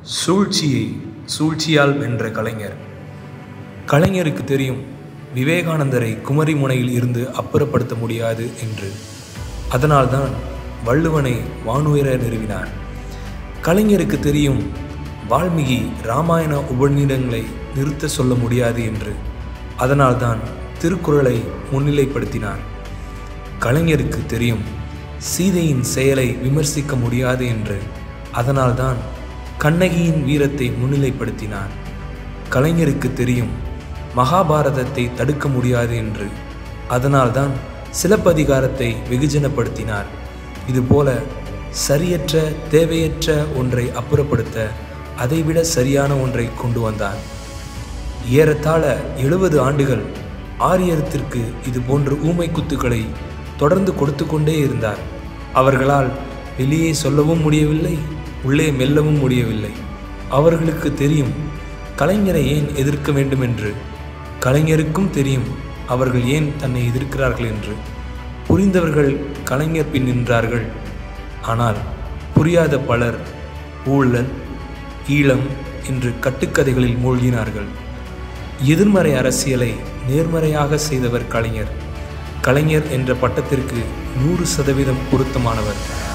சூழ்ச்சியை சூழ்ச்சியால் வென்ற கலைஞர் கலைஞருக்கு தெரியும் விவேகானந்தரை குமரி முனையில் இருந்து அப்புறப்படுத்த முடியாது என்று அதனால்தான் வள்ளுவனை வானுயர நிறுவினார் கலைஞருக்கு தெரியும் வால்மீகி இராமாயண உபநிடங்களை நிறுத்த சொல்ல முடியாது என்று அதனால்தான் திருக்குறளை முன்னிலைப்படுத்தினார் கலைஞருக்கு தெரியும் சீதையின் செயலை விமர்சிக்க முடியாது என்று அதனால்தான் கண்ணகியின் வீரத்தை முன்னிலைப்படுத்தினார் கலைஞருக்கு தெரியும் மகாபாரதத்தை தடுக்க முடியாது என்று அதனால்தான் சிலப்பதிகாரத்தை வெகுஜனப்படுத்தினார் இதுபோல சரியற்ற தேவையற்ற ஒன்றை அப்புறப்படுத்த அதைவிட சரியான ஒன்றை கொண்டு வந்தார் ஏறத்தாழ எழுபது ஆண்டுகள் ஆரியத்திற்கு இது போன்ற ஊமை குத்துக்களை தொடர்ந்து கொடுத்து கொண்டே இருந்தார் அவர்களால் வெளியே சொல்லவும் முடியவில்லை உள்ளே மெல்லவும் முடியவில்லை அவர்களுக்கு தெரியும் கலைஞரை ஏன் எதிர்க்க வேண்டும் என்று கலைஞருக்கும் தெரியும் அவர்கள் ஏன் தன்னை எதிர்க்கிறார்கள் என்று புரிந்தவர்கள் கலைஞர் பின் நின்றார்கள் ஆனால் புரியாத பலர் ஊழல் ஈழம் என்று கட்டுக்கதைகளில் மூழ்கினார்கள் எதிர்மறை அரசியலை நேர்மறையாக செய்தவர் கலைஞர் கலைஞர் என்ற பட்டத்திற்கு நூறு சதவீதம் பொருத்தமானவர்